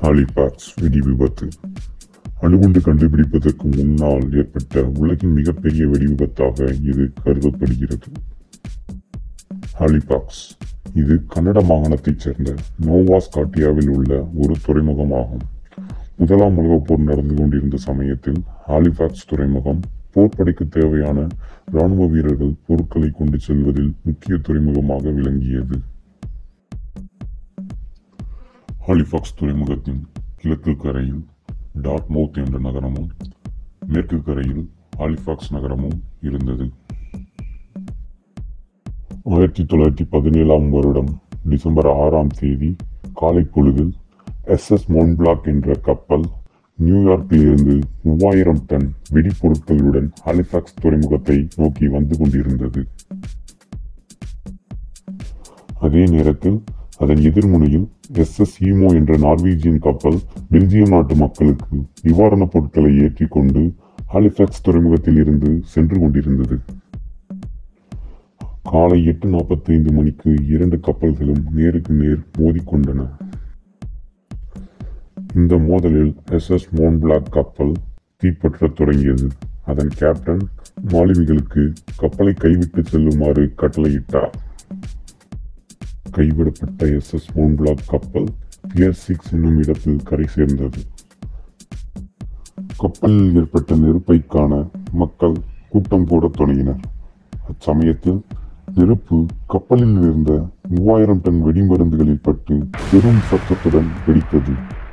Halifax வெடி விபத்து அணுகுண்டு கண்டுபிடிப்பதற்கு முன்னால் ஏற்பட்ட உலகின் மிகப்பெரிய வெடி விபத்தாக இது கருதப்படுகிறது ஹாலிபாக்ஸ் இது கன்னட மாகாணத்தைச் சேர்ந்த நோவா ஸ்காட்டியாவில் உள்ள ஒரு துறைமுகமாகும் முதலாம் உலகப் போர் நடந்து கொண்டிருந்த சமயத்தில் ஹாலிபாக்ஸ் துறைமுகம் போர்ப்படைக்கு தேவையான இராணுவ வீரர்கள் பொருட்களை கொண்டு செல்வதில் முக்கிய துறைமுகமாக விளங்கியது ஹாலிபாக்ஸ் துறைமுகத்தின் கிழக்கு கரையில் டார்ட்மவுத் என்ற நகரமும் மேற்கு கரையில் ஹாலிபாக்ஸ் நகரமும் இருந்தது ஆயிரத்தி தொள்ளாயிரத்தி பதினேழாம் வருடம் டிசம்பர் ஆறாம் தேதி காலை பொழுதில் எஸ்எஸ் மோன்பிளாக் என்ற கப்பல் நியூயார்க்கில் இருந்து மூவாயிரம் டன் வெடிப்பொருட்களுடன் ஹாலிபாக்ஸ் துறைமுகத்தை நோக்கி வந்து கொண்டிருந்தது அதே நேரத்தில் அதன் எதிர்முனையில் எஸ்எஸ் ஈமோ என்ற நார்வீஜியன் கப்பல் பெல்ஜியம் நாட்டு மக்களுக்கு நிவாரணப் பொருட்களை ஏற்றிக் கொண்டு ஹாலிபாக்ஸ் துறைமுகத்தில் இருந்து சென்று கொண்டிருந்தது காலை எட்டு நாற்பத்தைந்து மணிக்கு இரண்டு கப்பல்களும் நேருக்கு நேர் மோதிக்கொண்டன இந்த மோதலில் எஸ் எஸ் மோன்பிளாக் கப்பல் தீப்பற்றத் தொடங்கியது அதன் கேப்டன் மாலுமிகளுக்கு கப்பலை கைவிட்டு செல்லுமாறு கட்டளையிட்டார் கைவிடப்பட்ட எஸ் எஸ் மோன்பிளாக் கப்பல் பியர் சிக்ஸ் என்னும் இடத்தில் கரை சேர்ந்தது கப்பலில் ஏற்பட்ட நெருப்பை காண மக்கள் கூட்டம் கூடத் தொடங்கினர் அச்சமயத்தில் நெருப்பு கப்பலில் இருந்த மூவாயிரம் டன் வெடிமருந்துகளில் பட்டு பெரும் சத்தத்துடன் வெடித்தது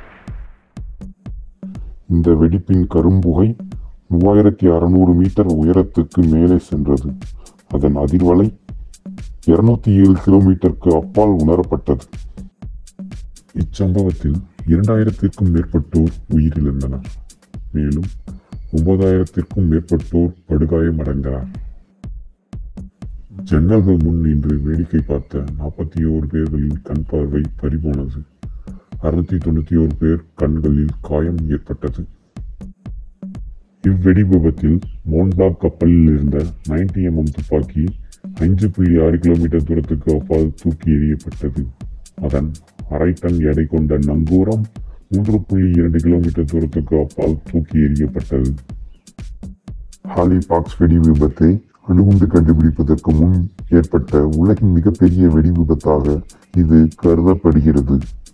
இந்த வெடிப்பின் கரும்புகை மூவாயிரத்தி அறுநூறு மீட்டர் உயரத்துக்கு மேலே சென்றது அதன் அதிர்வலை இருநூத்தி ஏழு கிலோமீட்டருக்கு அப்பால் உணரப்பட்டது இச்சம்பவத்தில் இரண்டாயிரத்திற்கும் மேற்பட்டோர் உயிரிழந்தனர் மேலும் ஒன்பதாயிரத்திற்கும் மேற்பட்டோர் படுகாயமடைந்தனர் ஜன்னல்கள் முன் நின்று வேடிக்கை பார்த்த நாற்பத்தி ஓரு பேர்களின் கண் பார்வை பறிபோனது அறுநூத்தி தொண்ணூத்தி ஓரு பேர் கண்களில் காயம் ஏற்பட்டது இவ்வெடி விபத்தில் மோன்பிளாக் கப்பலில் இருந்த நைன்டி எம்எம் துப்பாக்கி அஞ்சு புள்ளி ஆறு கிலோமீட்டர் தூரத்துக்கு அப்பால் தூக்கி எறியப்பட்டது அதன் அரை டன் எடை கொண்ட நங்கூரம் மூன்று புள்ளி இரண்டு கிலோமீட்டர் தூரத்துக்கு அப்பால் தூக்கி எறியப்பட்டது ஹாலிபாக்ஸ் வெடி விபத்தை அணுகுண்டு கண்டுபிடிப்பதற்கு முன் ஏற்பட்ட உலகின் மிகப்பெரிய வெடி விபத்தாக இது கருதப்படுகிறது